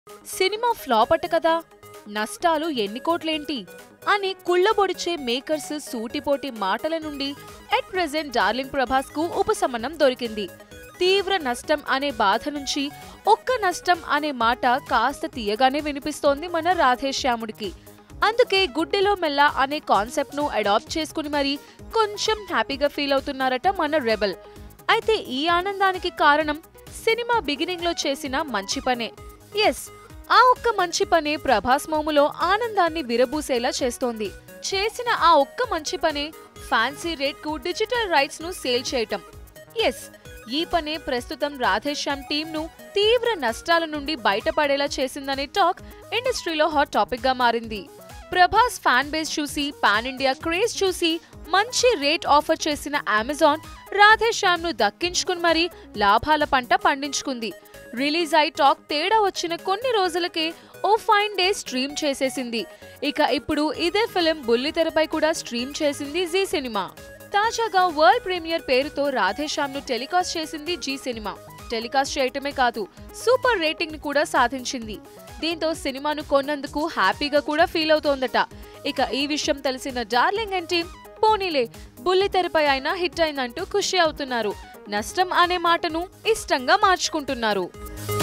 cinema flop అట కదా నష్టాలు ఎన్ని కోట్లేంటి అని కుళ్ళబొడిచే మేకర్స్ సూటిపోటి మాటల నుండి ఎట్ ప్రెజెంట్ డార్లింగ్ ప్రభాస్ కు ఉపశమనం దొరికింది తీవ్ర నష్టం అనే బాధ నుంచి ఒక్క నష్టం అనే మాట కాస్త తీయగానే వినిపిస్తోంది మన రాధేశ్యాముడికి అందుకే గుడ్డెలో మెల్ల అనే కాన్సెప్ట్ ను అడాప్ట్ చేసుకుని మరి కొంచెం హ్యాపీగా ఫీల్ అవుతున్నారట మన రెబల్ అయితే ఈ ఆనందానికి కారణం సినిమా బిగినింగ్ లో చేసిన మంచి పనే ఎస్ ఆ ఒక్క మంచి పనే ప్రభాస్ మోములో ఆనందాన్ని విరబూసేలా చేస్తోంది చేసిన ఆ ఒక్క మంచి పనే ఫ్యాన్సీ రేట్ కు డిజిటల్ రైట్స్ ను సేల్ చేయటం ఎస్ ఈ పనే ప్రస్తుతం రాధేశ్యామ్ టీమ్ ను తీవ్ర నష్టాల నుండి బయటపడేలా చేసిందనే టాక్ ఇండస్ట్రీలో హాట్ టాపిక్ గా మారింది ప్రభాస్ ఫ్యాన్ బేస్ చూసి పాన్ ఇండియా క్రేజ్ చూసి మంచి రేట్ ఆఫర్ చేసిన అమెజాన్ రాధేశ్యామ్ ను దక్కించుకుని మరీ లాభాల పంట పండించుకుంది రిలీజ్ అయి టాక్ తేడా వచ్చిన కొన్ని రోజులకే ఓ ఫైన్ డే స్ట్రీమ్ చేసేసింది ఇక ఇప్పుడు ఇదే ఫిలిం బుల్లితెరపై కూడా స్ట్రీమ్ చేసింది జీ సినిమా తాజాగా వరల్డ్ ప్రీమియర్ పేరుతో రాధేశ్యామ్ ను టెలికాస్ట్ చేసింది జీ సినిమా టెలికాస్ట్ చేయటమే కాదు సూపర్ రేటింగ్ ని కూడా సాధించింది దీంతో సినిమాను కొన్నందుకు హ్యాపీగా కూడా ఫీల్ అవుతోందట ఇక ఈ విషయం తెలిసిన డార్లింగ్ అండ్ టీమ్ పోనీలే బుల్లితెరపై అయినా హిట్ అయిందంటూ ఖుషి అవుతున్నారు నష్టం అనే మాటను ఇష్టంగా మార్చుకుంటున్నారు